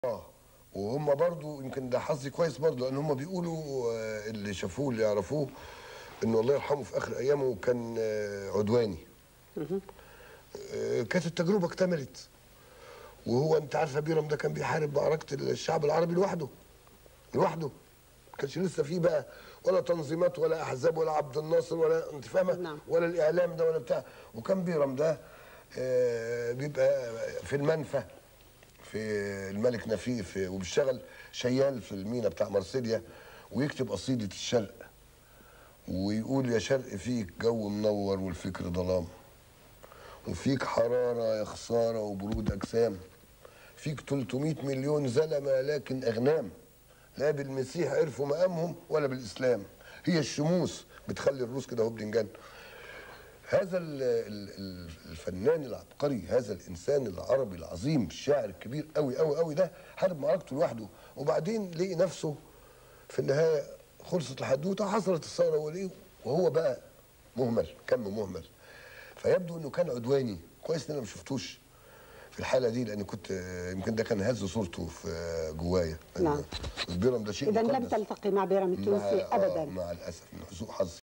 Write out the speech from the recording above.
اه وهم برضو يمكن ده حظي كويس برضو لان هم بيقولوا آه، اللي شافوه اللي يعرفوه انه الله يرحمه في اخر ايامه كان آه، عدواني آه، كانت التجربه اكتملت وهو انت عارفه بيرم ده كان بيحارب معركه الشعب العربي لوحده لوحده ما كانش لسه فيه بقى ولا تنظيمات ولا احزاب ولا عبد الناصر ولا انت فاهمه نعم. ولا الاعلام ده ولا بتاع وكان بيرم ده آه، بيبقى في المنفى في الملك نفيف وبيشتغل شيال في المينا بتاع مرسيليا ويكتب قصيدة الشرق ويقول يا شرق فيك جو منور والفكر ظلام وفيك حرارة يا خسارة وبرود أجسام فيك 300 مليون زلمة لكن أغنام لا بالمسيح عرفوا مقامهم ولا بالإسلام هي الشموس بتخلي الروس كده هو بتنجن هذا ال- ال- ال- الفنان العبقري هذا الانسان العربي العظيم الشاعر الكبير قوي قوي قوي ده حارب معركته لوحده وبعدين لقي نفسه في النهايه خلصت الحدوته حصلت الثوره وليه وهو بقى مهمل كم مهمل فيبدو انه كان عدواني كويس ان انا ما شفتوش في الحاله دي لان كنت يمكن ده كان هز صورته في جوايا نعم. البيرم ده شيء اذا لم مقدس. تلتقي مع بيرم مع- التونسي آه، ابدا مع الاسف من سوء حظي